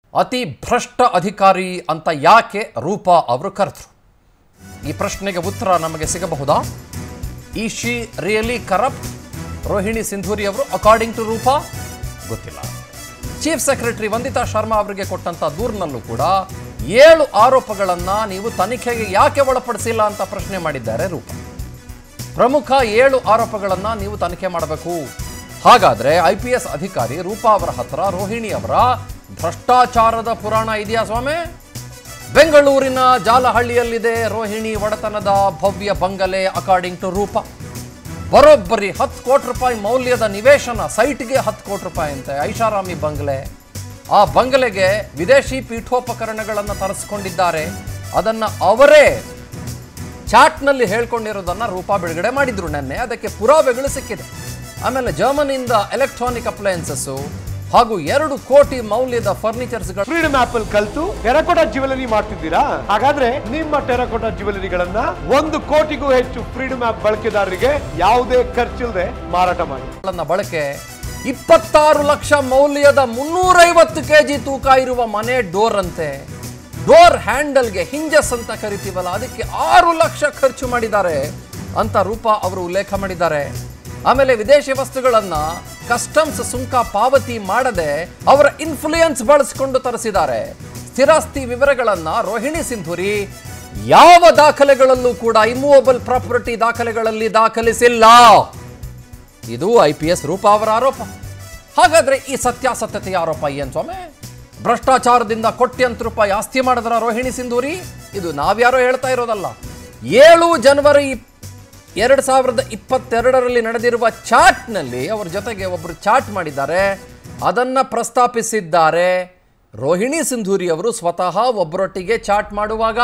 ಅತಿ ಭ್ರಷ್ಟ ಅಧಿಕಾರಿ ಅಂತ ಯಾಕೆ ರೂಪಾ ಅವರು ಕರೆದ್ರು ಈ ಪ್ರಶ್ನೆಗೆ ಉತ್ತರ ನಮಗೆ ಸಿಗಬಹುದಾ ಈ she really corrupt Rohini Sindhuri ಅವರು ಅಕಾರ್ಡಿಂಗ್ ಟು ರೂಪಾ ಗೊತ್ತಿಲ್ಲ ಚೀಫ್ ಸೆಕ್ರೆಟರಿ ವಂದಿತಾ ಶರ್ಮಾ ಅವರಿಗೆ ಕೊಟ್ಟಂತ ದೂರಿನಲ್ಲೂ ಕೂಡ ಏಳು ಆರೋಪಗಳನ್ನ ನೀವು ತನಿಖೆಗೆ ಯಾಕೆ ಒಳಪಡಿಸಿಲ್ಲ ಅಂತ ಪ್ರಶ್ನೆ ಮಾಡಿದ್ದಾರೆ ರೂಪಾ ಪ್ರಮುಖ ಏಳು ಆರೋಪಗಳನ್ನ ನೀವು ತನಿಖೆ ಮಾಡಬೇಕು ಹಾಗಾದ್ರೆ ಐ ಪಿ ಎಸ್ ಅಧಿಕಾರಿ ರೂಪಾ ಅವರ ಹತ್ರ ರೋಹಿಣಿ ಅವರ ಭ್ರಷ್ಟಾಚಾರದ ಪುರಾಣ ಇದೆಯಾ ಸ್ವಾಮಿ ಬೆಂಗಳೂರಿನ ಜಾಲಹಳ್ಳಿಯಲ್ಲಿದೆ ರೋಹಿಣಿ ಒಡೆತನದ ಭವ್ಯ ಬಂಗಲೆ ಅಕಾರ್ಡಿಂಗ್ ಟು ರೂಪಾ ಬರೋಬ್ಬರಿ ಹತ್ತು ಕೋಟಿ ರೂಪಾಯಿ ಮೌಲ್ಯದ ನಿವೇಶನ ಸೈಟ್ಗೆ ಹತ್ತು ಕೋಟಿ ರೂಪಾಯಿ ಅಂತೆ ಐಷಾರಾಮಿ ಬಂಗಲೆ ಆ ಬಂಗಲೆಗೆ ವಿದೇಶಿ ಪೀಠೋಪಕರಣಗಳನ್ನು ತರಿಸ್ಕೊಂಡಿದ್ದಾರೆ ಅದನ್ನ ಅವರೇ ಚಾಟ್ನಲ್ಲಿ ಹೇಳ್ಕೊಂಡಿರೋದನ್ನ ರೂಪಾ ಬಿಡುಗಡೆ ಮಾಡಿದ್ರು ನೆನ್ನೆ ಅದಕ್ಕೆ ಪುರಾವೆಗಳು ಸಿಕ್ಕಿದೆ ಆಮೇಲೆ ಜರ್ಮನಿಯಿಂದ ಎಲೆಕ್ಟ್ರಾನಿಕ್ ಅಪ್ಲಯನ್ಸಸ್ಸು ಹಾಗೂ ಎರಡು ಕೋಟಿ ಮೌಲ್ಯದ ಫರ್ನಿಚರ್ಸ್ಗಳು ಫ್ರೀಡಮ್ ಆಪ್ ಅಲ್ಲಿ ಕಲ್ತು ಟೆರಕೋಟಾ ಜ್ಯುವೆಲರಿ ಮಾಡ್ತಿದ್ದೀರಾ ಹಾಗಾದ್ರೆ ನಿಮ್ಮ ಟೆರಕೋಟಾ ಜ್ಯುವೆಲರಿಗಳನ್ನ ಒಂದು ಕೋಟಿಗೂ ಹೆಚ್ಚು ಫ್ರೀಡಮ್ ಆಪ್ ಬಳಕೆದಾರರಿಗೆ ಯಾವುದೇ ಖರ್ಚಿಲ್ಲದೆ ಮಾರಾಟ ಮಾಡಿ ಗಳನ್ನ ಬಳಕೆ ಇಪ್ಪತ್ತಾರು ಲಕ್ಷ ಮೌಲ್ಯದ ಮುನ್ನೂರೈವತ್ತು ಕೆಜಿ ತೂಕ ಇರುವ ಮನೆ ಡೋರ್ ಅಂತೆ ಡೋರ್ ಹ್ಯಾಂಡಲ್ಗೆ ಹಿಂಜಸ್ ಅಂತ ಕರಿತೀವಲ್ಲ ಅದಕ್ಕೆ ಆರು ಲಕ್ಷ ಖರ್ಚು ಮಾಡಿದ್ದಾರೆ ಅಂತ ರೂಪಾ ಅವರು ಉಲ್ಲೇಖ ಮಾಡಿದ್ದಾರೆ ಆಮೇಲೆ ವಿದೇಶಿ ವಸ್ತುಗಳನ್ನ ಕಸ್ಟಮ್ಸ್ ಸುಂಕ ಪಾವತಿ ಮಾಡದೆ ಅವರ ಇನ್ಫ್ಲೂಯೆನ್ಸ್ ಬಳಸಿಕೊಂಡು ತರಿಸಿದ್ದಾರೆ ಸ್ಥಿರಾಸ್ತಿ ವಿವರಗಳನ್ನ ರೋಹಿಣಿ ಸಿಂಧೂರಿ ಯಾವ ದಾಖಲೆಗಳಲ್ಲೂ ಕೂಡ ಇಮೂವಬಲ್ ಪ್ರಾಪರ್ಟಿ ದಾಖಲೆಗಳಲ್ಲಿ ದಾಖಲಿಸಿಲ್ಲ ಇದು ಐ ಪಿ ಎಸ್ ರೂಪಾ ಅವರ ಆರೋಪ ಹಾಗಾದ್ರೆ ಈ ಸತ್ಯಾಸತ್ಯತೆಯ ಆರೋಪ ಏನ್ ಸ್ವಾಮಿ ಭ್ರಷ್ಟಾಚಾರದಿಂದ ಕೋಟ್ಯಂತರ ರೂಪಾಯಿ ಆಸ್ತಿ ಮಾಡಿದ್ರ ರೋಹಿಣಿ ಸಿಂಧೂರಿ ಇದು ನಾವ್ಯಾರೋ ಹೇಳ್ತಾ ಇರೋದಲ್ಲ ಏಳು ಜನವರಿ ಎರಡು ಸಾವಿರದ ಇಪ್ಪತ್ತೆರಡರಲ್ಲಿ ನಡೆದಿರುವ ಚಾಟ್ನಲ್ಲಿ ಅವರ ಜೊತೆಗೆ ಒಬ್ಬರು ಚಾಟ್ ಮಾಡಿದ್ದಾರೆ ಅದನ್ನ ಪ್ರಸ್ತಾಪಿಸಿದ್ದಾರೆ ರೋಹಿಣಿ ಸಿಂಧೂರಿ ಅವರು ಸ್ವತಃ ಒಬ್ಬರೊಟ್ಟಿಗೆ ಚಾಟ್ ಮಾಡುವಾಗ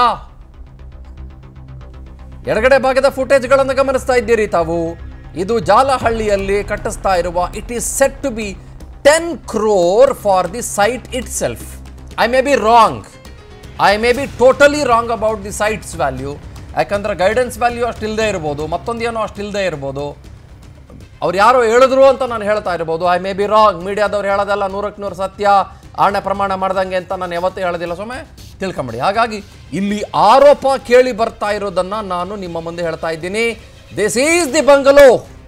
ಎಡಗಡೆ ಭಾಗದ ಫುಟೇಜ್ಗಳನ್ನು ಗಮನಿಸ್ತಾ ಇದ್ದೀರಿ ತಾವು ಇದು ಜಾಲಹಳ್ಳಿಯಲ್ಲಿ ಕಟ್ಟಿಸ್ತಾ ಇರುವ it is set to be ten crore for the site itself I may be wrong I may be totally wrong about the site's value ಯಾಕಂದ್ರೆ ಗೈಡೆನ್ಸ್ ವ್ಯಾಲ್ಯೂ ಅಷ್ಟಿಲ್ಲದೆ ಇರ್ಬೋದು ಮತ್ತೊಂದೇನೋ ಅಷ್ಟಿಲ್ಲದೆ ಇರ್ಬೋದು ಅವ್ರು ಯಾರೋ ಹೇಳಿದ್ರು ಅಂತ ನಾನು ಹೇಳ್ತಾ ಇರ್ಬೋದು ಐ ಮೇ ಬಿ ರಾಂಗ್ ಮೀಡಿಯಾದವ್ರು ಹೇಳೋದೆಲ್ಲ ನೂರಕ್ಕೆ ನೂರು ಸತ್ಯ ಆಣೆ ಪ್ರಮಾಣ ಮಾಡ್ದಂಗೆ ಅಂತ ನಾನು ಯಾವತ್ತೂ ಹೇಳೋದಿಲ್ಲ ಸೊಮ್ಮೆ ತಿಳ್ಕೊಂಬಿಡಿ ಹಾಗಾಗಿ ಇಲ್ಲಿ ಆರೋಪ ಕೇಳಿ ಬರ್ತಾ ಇರೋದನ್ನ ನಾನು ನಿಮ್ಮ ಮುಂದೆ ಹೇಳ್ತಾ ಇದ್ದೀನಿ ದಿಸ್ ಈಸ್ ದಿ ಬಂಗಲೋ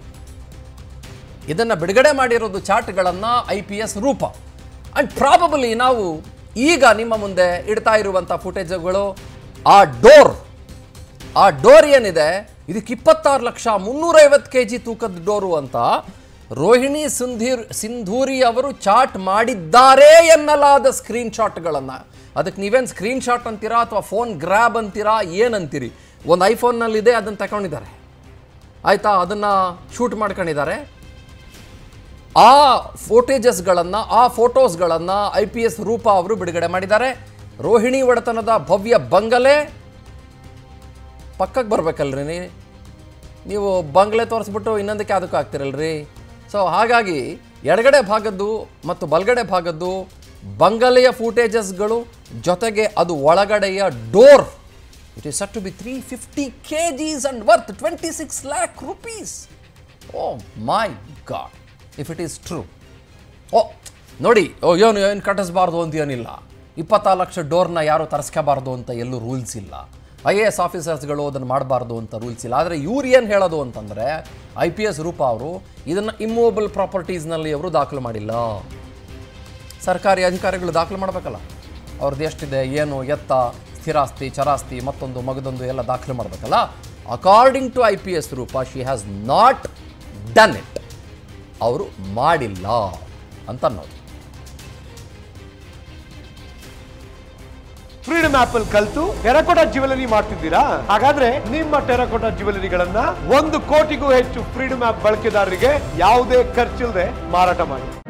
ಇದನ್ನ ಬಿಡುಗಡೆ ಮಾಡಿರೋದು ಚಾಟ್ಗಳನ್ನ I P S Roopa and probably ನಾವು ಈಗ ನಿಮ್ಮ ಮುಂದೆ ಇಡ್ತಾ ಇರುವಂಥ ಫುಟೇಜ್ಗಳು ಆ ಡೋರ್ ಆ ಡೋರ್ ಏನಿದೆ ಇದಕ್ಕೆ ಇಪ್ಪತ್ತಾರು ಲಕ್ಷ ಮುನ್ನೂರೈವತ್ತು ಕೆ ಜಿ ತೂಕದ ಡೋರು ಅಂತ ರೋಹಿಣಿ ಸಿಂಧೀರ್ ಸಿಂಧೂರಿ ಅವರು ಚಾಟ್ ಮಾಡಿದ್ದಾರೆ ಎನ್ನಲಾದ ಸ್ಕ್ರೀನ್ ಶಾಟ್ಗಳನ್ನು ಅದಕ್ಕೆ ನೀವೇನು ಸ್ಕ್ರೀನ್ ಶಾಟ್ ಅಂತೀರಾ ಅಥವಾ ಫೋನ್ ಗ್ರ್ಯಾಬ್ ಅಂತೀರಾ ಏನಂತೀರಿ ಒಂದು ಐಫೋನ್ನಲ್ಲಿದೆ ಅದನ್ನು ತಗೊಂಡಿದ್ದಾರೆ ಆಯಿತಾ ಅದನ್ನು ಶೂಟ್ ಮಾಡ್ಕೊಂಡಿದ್ದಾರೆ ಆ ಫೋಟೇಜಸ್ಗಳನ್ನು ಆ ಫೋಟೋಸ್ಗಳನ್ನು ಐ ಪಿ ಎಸ್ ರೂಪಾ ಅವರು ಬಿಡುಗಡೆ ಮಾಡಿದ್ದಾರೆ ರೋಹಿಣಿ ಒಡೆತನದ ಭವ್ಯ ಬಂಗಲೆ ಪಕ್ಕಕ್ಕೆ ಬರ್ಬೇಕಲ್ರಿ ನೀ ನೀವು ಬಂಗ್ಲೆ ತೋರಿಸ್ಬಿಟ್ಟು ಇನ್ನೊಂದಕ್ಕೆ ಅದಕ್ಕೆ ಆಗ್ತಿರಲ್ರಿ ಸೊ ಹಾಗಾಗಿ ಎಡಗಡೆ ಭಾಗದ್ದು ಮತ್ತು ಬಲಗಡೆ ಭಾಗದ್ದು ಬಂಗಲೆಯ ಫೂಟೇಜಸ್ಗಳು ಜೊತೆಗೆ ಅದು ಒಳಗಡೆಯ door it is set to be three fifty K Gs and worth twenty six lakh rupees oh my God if it is true oh ನೋಡಿ ಓ ಏನು ಏನು ಕಟ್ಟಿಸ್ಬಾರ್ದು ಅಂತ ಏನಿಲ್ಲ ಇಪ್ಪತ್ತಾರು ಲಕ್ಷ ಡೋರ್ನ ಯಾರು ತರಿಸ್ಕೋಬಾರ್ದು ಅಂತ ಎಲ್ಲೂ ರೂಲ್ಸ್ ಇಲ್ಲ ಐ ಎ ಎಸ್ ಆಫೀಸರ್ಸ್ಗಳು ಅದನ್ನು ಮಾಡಬಾರ್ದು ಅಂತ ರೂಲ್ಸ್ ಇಲ್ಲ ಆದರೆ ಇವ್ರು ಏನು ಹೇಳೋದು ಅಂತಂದರೆ ಐ ಪಿ ಎಸ್ ರೂಪ ಅವರು ಇದನ್ನು ಇಮ್ಮೂವಬಲ್ ಪ್ರಾಪರ್ಟೀಸ್ನಲ್ಲಿ ಅವರು ದಾಖಲು ಮಾಡಿಲ್ಲ ಸರ್ಕಾರಿ ಅಧಿಕಾರಿಗಳು ದಾಖಲು ಮಾಡಬೇಕಲ್ಲ ಅವ್ರದ್ದು ಎಷ್ಟಿದೆ ಏನು ಎತ್ತ ಸ್ಥಿರಾಸ್ತಿ ಚರಾಸ್ತಿ ಮತ್ತೊಂದು ಮಗದೊಂದು ಎಲ್ಲ ದಾಖಲು ಮಾಡಬೇಕಲ್ಲ according to I P S Roopa she has not done it ಅವರು ಮಾಡಿಲ್ಲ ಅಂತ ಅನ್ನೋದು ಫ್ರೀಡಮ್ ಆಪ್ ಅಲ್ಲಿ ಕಲ್ತು ಟೆರಕೋಟಾ ಜ್ಯುವೆಲರಿ ಮಾಡ್ತಿದ್ದೀರಾ ಹಾಗಾದ್ರೆ ನಿಮ್ಮ ಟೆರಕೋಟಾ ಜ್ಯುವೆಲರಿಗಳನ್ನ ಒಂದು ಕೋಟಿಗೂ ಹೆಚ್ಚು ಫ್ರೀಡಮ್ ಆಪ್ ಬಳಕೆದಾರರಿಗೆ ಯಾವುದೇ ಖರ್ಚಿಲ್ಲದೆ ಮಾರಾಟ ಮಾಡಿ